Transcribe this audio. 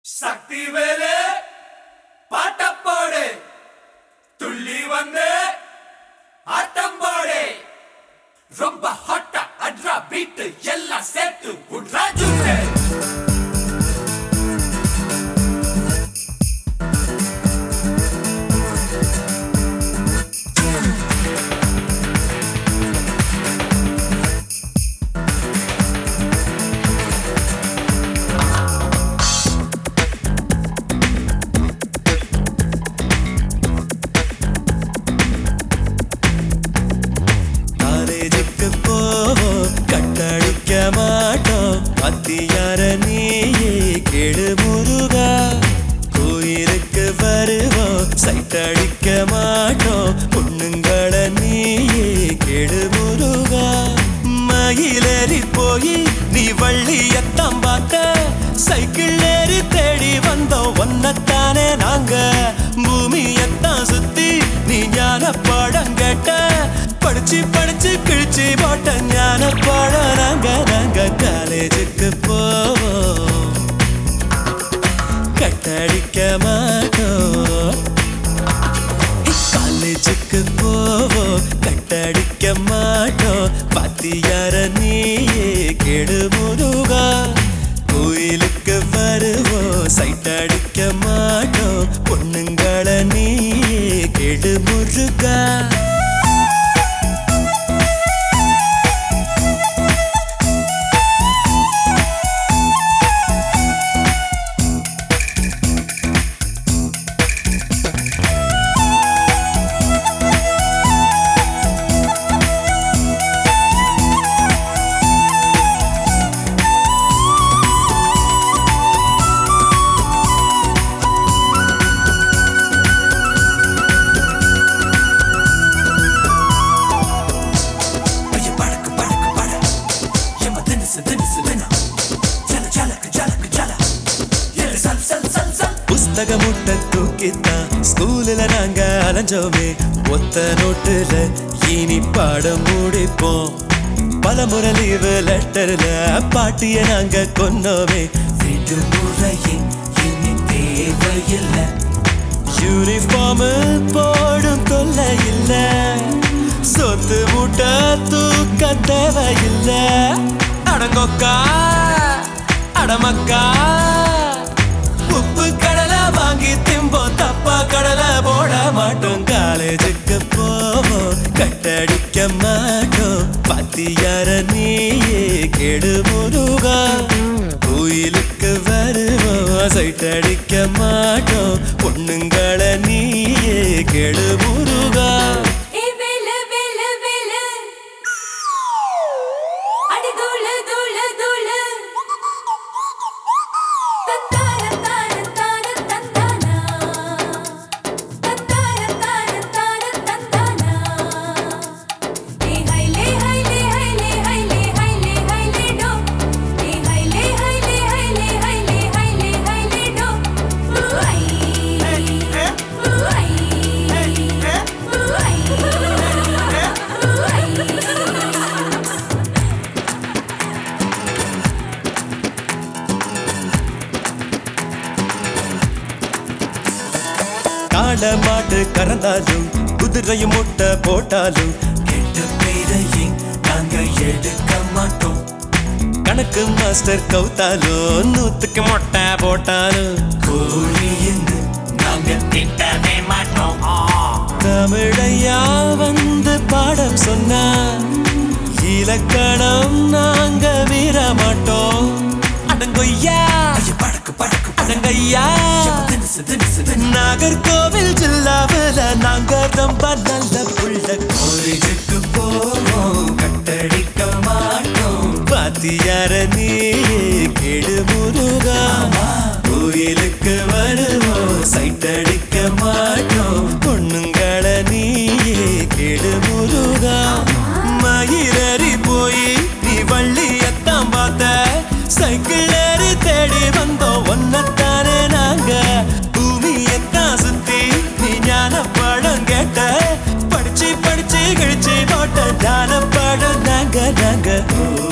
சக்தி வேலு பாட்டப்பாடு துள்ளி வந்து ஆட்டம் போடு ரொம்ப ஹாட்டா அட்ரா பீட்டு எல்லாம் சேர்த்து உட்ரா ஜூட்டு காலேஜுக்கு போவோம் கட்டடிக்க மாட்டோம் அத்தியார நீயே கேடு முருகா கோயிலுக்கு வருவோம் சைட் அடிக்க மாட்டோம் பொண்ணுங்கள நீயே கேடு முருகா மயிலேறி போய் நீ வள்ளியத்தான் பார்க்க சைக்கிள் ஏறி தேடி வந்தோம் ஒன்னத்தானே நாங்க பூமியத்தான் சுத்தி நீ ஞான பாடம் கேட்ட படிச்சு படிச்சு கிழிச்சு போட்ட ஞான பாடம் நாங்க நாங்க காலேஜுக்கு போவோம் கட்டடிக்க மாட்டோம் காலேஜுக்கு போவோம் கட்டடிக்க மாட்டோம் பாத்தியார நீயே கெடு முருகா கோயிலுக்கு வருவோம் சைட் அடிக்க மாட்டோம் பொண்ணுங்கள நீயே கெடு முருகா ஐய படக்கு படக்கு பட எம்ம தினுசு தினுசு தினா ஜல ஜலக்கு ஜலக்கு ஜல எல் சல் சல் சல் சல் புஸ்தக முட்டை தூக்கித்தான் ஸ்கூல்ல நாங்க அலைஞ்சோமே ஒத்த நோட்டுல இனி பாடம் முடிப்போம் பல முறை லீவு லெட்டர்ல பாட்டிய நாங்க கொன்னோமே விடுமுறையின் இனி தேவையில்லை யூனிஃபார்ம் போடும் தொல்லை இல்ல சொத்து மூட்டை தூக்க தேவையில்ல அடங்கொக்கா அடமக்கா உப்பு கடலை வாங்கி திம்போம் தப்பா கடலை போட மாட்டோம் காலேஜுக்கு போவோம் கட்டடிக்க மாட்டோம் பாத்தியார நீயே கெடு முருகா கோயிலுக்கு வருவோம் சைட் அடிக்க மாட்டோம் பொண்ணுங்கள நீயே கெடு முருகா ஏ வேலு வேலு வேலு அடி தூளு தூளு தூளு தத்தார தார தார தந்தானா தத்தார தார தார தந்தானா ஏ ஹைலே ஹைலே ஹைலே ஹைலே ஹைலே ஹைலே டோ ஏ ஹைலே ஹைலே ஹைலே ஹைலே ஹைலே ஹைலே டோ ஊஐ ஊஐ காட மாடு கறந்தாலும் குதிரையும் முட்டை போட்டாலும் கெட்ட பேரையும் நாங்க எடுக்க மாட்டோம் கணக்கு மாஸ்டர் கவுத்தாலும் நூத்துக்கு மொட்டை போட்டாலும் கோழின்னு நாங்க திட்டவே மாட்டோம் தமிழையா வந்து பாடம் சொன்னா இலக்கணம் நாங்க மீற மாட்டோம் அடங்கொய்யா ஐய படக்கு படக்கு அடங்கய்யா தினுசு தினுசு தினா நாகர்கோவில் ஜில்லாவில் நாங்க ரொம்ப நல்ல புள்ள காலேஜுக்கு போவோம் கட்டடிக்க மாட்டோம் பாத்தியார நீ கெடு முருகா கோயிலுக்கு வருவோம் சைட் அடிக்க மாட்டோம் பொண்ணுங்கள நீயே கெடு முருகா மயிரறி போய் நீ வள்ளியத்தான் பார்த்த சைக்கிள் ஏறி தேடி வந்தோம் ஒன்னத்தானே நாங்க பூமியத்தான் சுத்தி நீ ஞான படம் கேட்ட படிச்சு படிச்சு கிழிச்சு போட்ட ஞான படம் நாங்க நாங்க ஓ